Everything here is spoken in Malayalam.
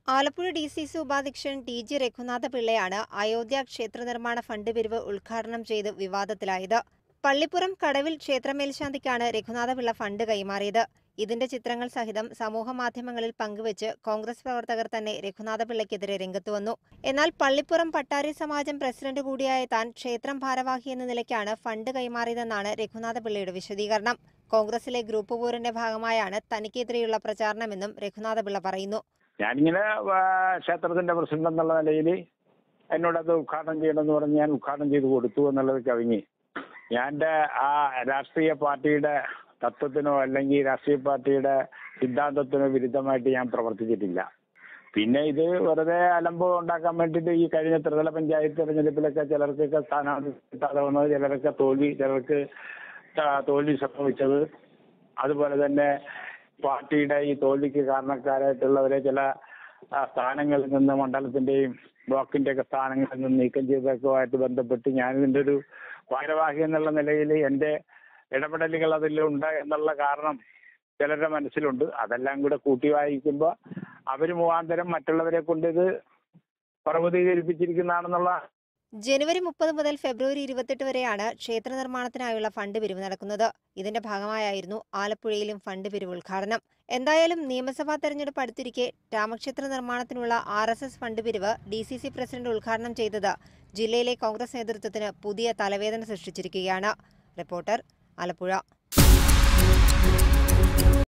ആലപ്പുഴ ഡി സി സി ഉപാധ്യക്ഷൻ ടി ജി രഘുനാഥ പിള്ളയാണ് അയോധ്യ ക്ഷേത്ര നിർമ്മാണ ഫണ്ട് പിരിവ് ഉദ്ഘാടനം ചെയ്ത് വിവാദത്തിലായത് പള്ളിപ്പുറം കടവിൽ ക്ഷേത്രമേൽശാന്തിക്കാണ് രഘുനാഥപിള്ള ഫണ്ട് കൈമാറിയത് ഇതിന്റെ ചിത്രങ്ങൾ സഹിതം സമൂഹ മാധ്യമങ്ങളിൽ പങ്കുവച്ച് കോൺഗ്രസ് പ്രവർത്തകർ തന്നെ രഘുനാഥപിള്ളയ്ക്കെതിരെ രംഗത്തു വന്നു എന്നാൽ പള്ളിപ്പുറം പട്ടാരി സമാജം പ്രസിഡന്റ് കൂടിയായ താൻ ക്ഷേത്രം ഭാരവാഹി എന്ന നിലയ്ക്കാണ് ഫണ്ട് കൈമാറിയതെന്നാണ് രഘുനാഥപിള്ളയുടെ വിശദീകരണം കോൺഗ്രസിലെ ഗ്രൂപ്പ് പോരിന്റെ ഭാഗമായാണ് തനിക്കെതിരെയുള്ള പ്രചാരണമെന്നും രഘുനാഥപിള്ള പറയുന്നു ഞാനിങ്ങനെ ആ, ക്ഷേത്രത്തിന്റെ പ്രസിഡന്റ് എന്നുള്ള നിലയിൽ എന്നോടത് ഉദ്ഘാടനം ചെയ്യണമെന്ന് പറഞ്ഞ് ഞാൻ ഉദ്ഘാടനം ചെയ്ത് കൊടുത്തു എന്നുള്ളത് കവിഞ്ഞ് ഞാൻ എൻ്റെ ആ രാഷ്ട്രീയ പാർട്ടിയുടെ തത്വത്തിനോ അല്ലെങ്കിൽ രാഷ്ട്രീയ പാർട്ടിയുടെ സിദ്ധാന്തത്തിനോ വിരുദ്ധമായിട്ട് ഞാൻ പ്രവർത്തിച്ചിട്ടില്ല പിന്നെ ഇത് വെറുതെ അലമ്പ് ഉണ്ടാക്കാൻ വേണ്ടിയിട്ട് ഈ കഴിഞ്ഞ ത്രിതല പഞ്ചായത്ത് തെരഞ്ഞെടുപ്പിലൊക്കെ ചിലർക്കൊക്കെ സ്ഥാനാർത്ഥി കിട്ടാതെ വന്നത് ചിലരൊക്കെ തോൽവി ചിലർക്ക് ത- തോൽവി സംഭവിച്ചത് അതുപോലെ തന്നെ പാർട്ടിയുടെ ഈ തോൽവിക്ക് കാരണക്കാരായിട്ടുള്ളവരെ ചില ആ, സ്ഥാനങ്ങളിൽ നിന്ന് മണ്ഡലത്തിന്റെയും ബ്ലോക്കിന്റെ ഒക്കെ സ്ഥാനങ്ങളിൽ നിന്ന് നീക്കം ചെയ്തതൊക്കെയായിട്ട് ബന്ധപ്പെട്ട് ഞാൻ ഇതിന്റെ ഒരു ഭാരവാഹി എന്നുള്ള നിലയിൽ എന്റെ ഇടപെടലുകൾ അതിലുണ്ട് എന്നുള്ള കാരണം ചിലരുടെ മനസ്സിലുണ്ട് അതെല്ലാം കൂടെ കൂട്ടി വായിക്കുമ്പോൾ അവർ മുഖാന്തരം മറ്റുള്ളവരെ കൊണ്ട് ഇത് പർവ്വതീകരിപ്പിച്ചിരിക്കുന്നതാണെന്നുള്ള ജനുവരി മുപ്പത് മുതൽ ഫെബ്രുവരി ഇരുപത്തെട്ട് വരെയാണ് ക്ഷേത്ര നിർമ്മാണത്തിനായുള്ള ഫണ്ട് പിരിവ് നടക്കുന്നത് ഇതിന്റെ ഭാഗമായായിരുന്നു ആലപ്പുഴയിലും ഫണ്ട് പിരിവ് ഉദ്ഘാടനം എന്തായാലും നിയമസഭാ തെരഞ്ഞെടുപ്പ് അടുത്തിരിക്കെ രാമക്ഷേത്ര നിർമ്മാണത്തിനുള്ള ആർ എസ് എസ് ഫണ്ട് പിരിവ് ഡി സി സി പ്രസിഡന്റ് ഉദ്ഘാടനം ചെയ്തത് ജില്ലയിലെ കോൺഗ്രസ് നേതൃത്വത്തിന് പുതിയ തലവേദന സൃഷ്ടിച്ചിരിക്കുകയാണ് റിപ്പോർട്ടർ ആലപ്പുഴ